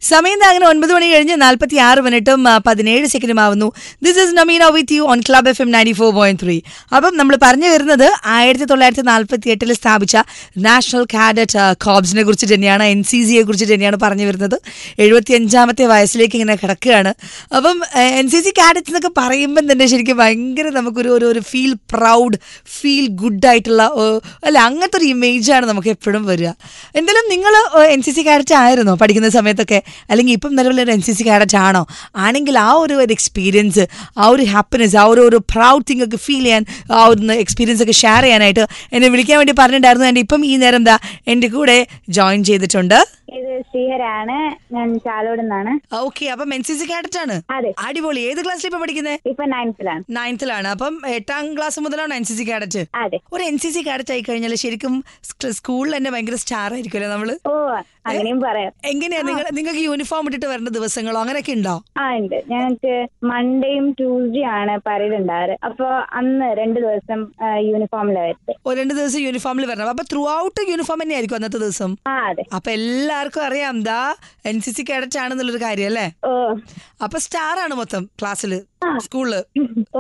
സമയം ദാ അങ്ങനെ ഒൻപത് മണി കഴിഞ്ഞ് നാൽപ്പത്തി ആറ് മിനിറ്റും ആ, പതിനേഴ് സെക്കൻഡും ആവുന്നു this is Nameena with you on club F M ninety four point three അപ്പം നമ്മൾ പറഞ്ഞു വരുന്നത് ആയിരത്തി തൊള്ളായിരത്തി നാൽപ്പത്തി എട്ടിൽ സ്ഥാപിച്ച നാഷണൽ കാഡറ്റ് കോബ്സിനെ കുറിച്ച് തന്നെയാണ് എൻ സി സിയെ കുറിച്ച് തന്നെയാണ് പറഞ്ഞു വരുന്നത് എഴുപത്തി അഞ്ചാമത്തെ വയസ്സിലേക്ക് ഇങ്ങനെ കിടക്കുകയാണ് അപ്പം എൻ സി സി കാഡറ്റ്സ് എന്നൊക്കെ പറയുമ്പം തന്നെ ശരിക്കും ഭയങ്കര നമുക്കൊരു ഒരു ഒരു ഫീൽ പ്രൗഡ് ഫീൽ ഗുഡ് ആയിട്ടുള്ള ഓ, അല്ല അങ്ങനത്തെ ഒരു ഇമേജാണ് നമുക്ക് എപ്പോഴും വരിക എന്തായാലും നിങ്ങൾ എൻ സി സി കാഡറ്റ് ആയിരുന്നോ പഠിക്കുന്ന സമയത്തൊക്കെ അല്ലെങ്കിൽ ഇപ്പം നിലവിലൊരു എൻ സി സി കാഡറ്റ് ആണോ ആണെങ്കിൽ ആ ഒരു ഒരു എക്സ്പീരിയൻസ് ആ ഒരു ഹാപ്പിനെസ് ആ ഒരു ഒരു പ്രൗഡ് തിങ് ഒക്കെ ഫീൽ ചെയ്യാൻ ആ ഒരു എക്സ്പീരിയൻസ് ഒക്കെ ഷെയർ ചെയ്യാനായിട്ട് എന്നെ വിളിക്കാൻ വേണ്ടി പറഞ്ഞിട്ടുണ്ടായിരുന്നു എൻ്റെ ഇപ്പം ഈ നേരം എന്താ എൻ്റെ കൂടെ ജോയിൻ ചെയ്തിട്ടുണ്ട് ഇത് ശ്രീഹരാണ് ഞാൻ ചാലോട് നിന്നാണ് ഓക്കെ അപ്പം എൻ സി സി കാഡറ്റ് ആണ് അതെ അടിപൊളി ഏത് ക്ലാസ്സിൽ ഇപ്പം പഠിക്കുന്നത് ഇപ്പൊ നയൻത്തിലാണ് നയൻത്തിലാണ് അപ്പം എട്ടാം ക്ലാസ് മുതലാണ് എൻ സി സി കാഡറ്റ് അതെ ഒരു എൻ സി സി കാഡറ്റ് ആയി കഴിഞ്ഞാൽ ശരിക്കും സ്കൂളിൽ തന്നെ ഭയങ്കര സ്റ്റാർ ആയിരിക്കുമല്ലേ നമ്മള് ഓ അങ്ങനെയും പറയാം എങ്ങനെയാ നിങ്ങൾ നിങ്ങൾക്ക് യൂണിഫോം ഇട്ടിട്ട് വരേണ്ട ദിവസങ്ങളോ അങ്ങനെയൊക്കെ ഉണ്ടോ ആ ഉണ്ട് ഞങ്ങൾക്ക് മൺഡേയും ട്യൂസ്ഡേ ആണ് പരേഡ് ഉണ്ടാറ് അപ്പൊ അന്ന് രണ്ട് ദിവസം യൂണിഫോമിലാണ് വരുന്നത് ഒരു രണ്ട് ദിവസം യൂണിഫോമിൽ വരണം അപ്പൊ ത്രൂ ഔട്ട് യൂണിഫോം തന്നെ ആയിരിക്കും അന്നത്തെ ദിവസം ആ അതെ അപ്പൊ എല്ലാവർക്കും അറിയാം ദാ എൻ സി സി കാഡറ്റ് ആണെന്നുള്ളൊരു കാര്യം അല്ലേ ഓ അപ്പൊ സ്റ്റാർ ആണ് മൊത്തം ക്ലാസ്സില് സ്കൂളില് ഓ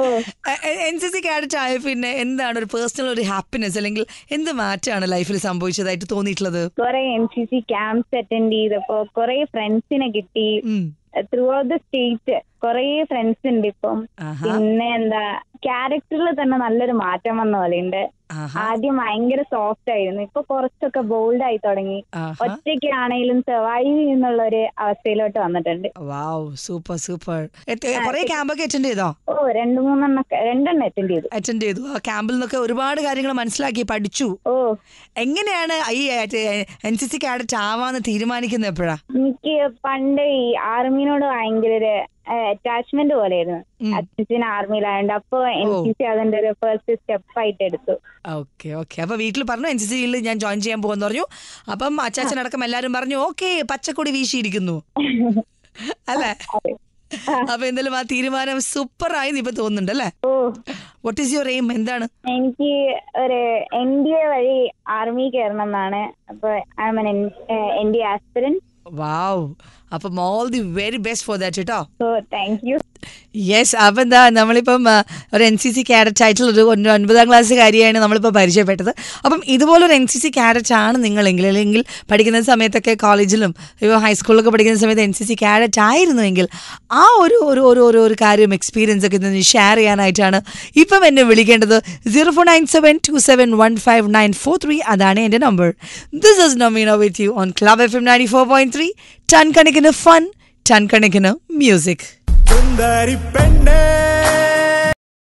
എൻ സി സി കാഡറ്റ് ആയ പിന്നെ എന്താണ് ഒരു പേഴ്സണൽ ഒരു ഹാപ്പിനെസ് അല്ലെങ്കിൽ എന്ത് മാറ്റമാണ് ലൈഫിൽ സംഭവിച്ചതായിട്ട് തോന്നിയിട്ടുള്ളത് കുറെ N C C camps attend ചെയ്തപ്പോ കുറെ ഫ്രണ്ട്സിനെ കിട്ടി ഉം. ത്രൂ ഔട്ട് ദ സ്റ്റേറ്റ് കുറെ ഫ്രണ്ട്സ് ഉണ്ട് ഇപ്പം ആഹാ. പിന്നെ എന്താ ക്യാരക്ടറിൽ തന്നെ നല്ലൊരു മാറ്റം വന്ന പോലെയുണ്ട് ആഹാ. ആദ്യം ഭയങ്കര സോഫ്റ്റ് ആയിരുന്നു ഇപ്പൊ കുറച്ചൊക്കെ ബോൾഡ് ആയി തുടങ്ങി ആഹാ. ഒറ്റയ്ക്കാണെങ്കിലും സർവൈവ് ചെയ്യുന്നുള്ള ഒരു അവസ്ഥയിലോട്ട് വന്നിട്ടുണ്ട് വാവ് സൂപ്പർ സൂപ്പർ കുറെ ക്യാമ്പൊക്കെ അറ്റൻഡ് ചെയ്തോ ഓ രണ്ടു മൂന്നെണ്ണം രണ്ടെണ്ണം അറ്റൻഡ് ചെയ്തു അറ്റൻഡ് ചെയ്തു ആ ക്യാമ്പിൽ നിന്നൊക്കെ ഒരുപാട് കാര്യങ്ങൾ മനസ്സിലാക്കി പഠിച്ചു ഓ എങ്ങനെയാണ് ഈ എൻ സി സി കാഡറ്റ് ആവാന്ന് തീരുമാനിക്കുന്നത് എപ്പോഴാ എനിക്ക് പണ്ട് ഈ ആർമിനോട് ഭയങ്കര ഒരു അറ്റാച്ച്മെന്റ് പോലെയായിരുന്നു ഉം. അച്ഛൻ ആർമിയിലായോണ്ട് അപ്പൊ എൻ സി സി അതിന്റെ ഒരു ഫസ്റ്റ് സ്റ്റെപ്പ് ആയിട്ട് എടുത്തു ഓക്കെ ഓക്കെ അപ്പൊ വീട്ടിൽ പറഞ്ഞു എൻ സി സിയിൽ ഞാൻ ജോയിൻ ചെയ്യാൻ പോകുമെന്ന് പറഞ്ഞു അപ്പം അച്ചാച്ചനടക്കം എല്ലാരും പറഞ്ഞു ഓക്കെ പച്ചക്കൊടി വീശിയിരിക്കുന്നു അല്ലേ അതെ. അപ്പൊ എന്തായാലും ആ തീരുമാനം സൂപ്പർ ആയി ഇപ്പൊ തോന്നുന്നുണ്ട് അല്ലേ ഓ വാട്ട് ഈസ് യുവർ എയിം എന്താണ് എനിക്ക് ഒരു എൻ ഡി എ വഴി ആർമി കയറണം എന്നാണ് അപ്പൊ I'm N D aspirant wow അപ്പം all the very best for that കേട്ടോ സോ താങ്ക് യു യെസ് അപ്പം എന്താ നമ്മളിപ്പം ആ, ഒരു എൻ സി സി ക്യാരറ്റ് ആയിട്ടുള്ള ഒരു ഒൻ- ഒൻപതാം ക്ലാസ് കാര്യമാണ് നമ്മളിപ്പോൾ പരിചയപ്പെട്ടത് അപ്പം ഇതുപോലൊരു എൻ സി സി ക്യാരറ്റ് ആണ് നിങ്ങളെങ്കിൽ അല്ലെങ്കിൽ പഠിക്കുന്ന സമയത്തൊക്കെ കോളേജിലും ഇപ്പോൾ ഹൈസ്കൂളിലൊക്കെ പഠിക്കുന്ന സമയത്ത് എൻ സി സി ക്യാരറ്റ് ആയിരുന്നുവെങ്കിൽ ആ ഒരു ഒരു ഒരു ഒരു ഒരു കാര്യം എക്സ്പീരിയൻസ് ഒക്കെ ഇന്ന് ഷെയർ ചെയ്യാനായിട്ടാണ് ഇപ്പം എന്നെ വിളിക്കേണ്ടത് zero four nine seven two seven one five nine four three അതാണ് എൻ്റെ number this is Nameena with you on club F M ninety four point three ton കണക്കിന് ഫൺ ടൺ കണക്കിന് മ്യൂസിക് സുന്ദരി പെണ്ണേ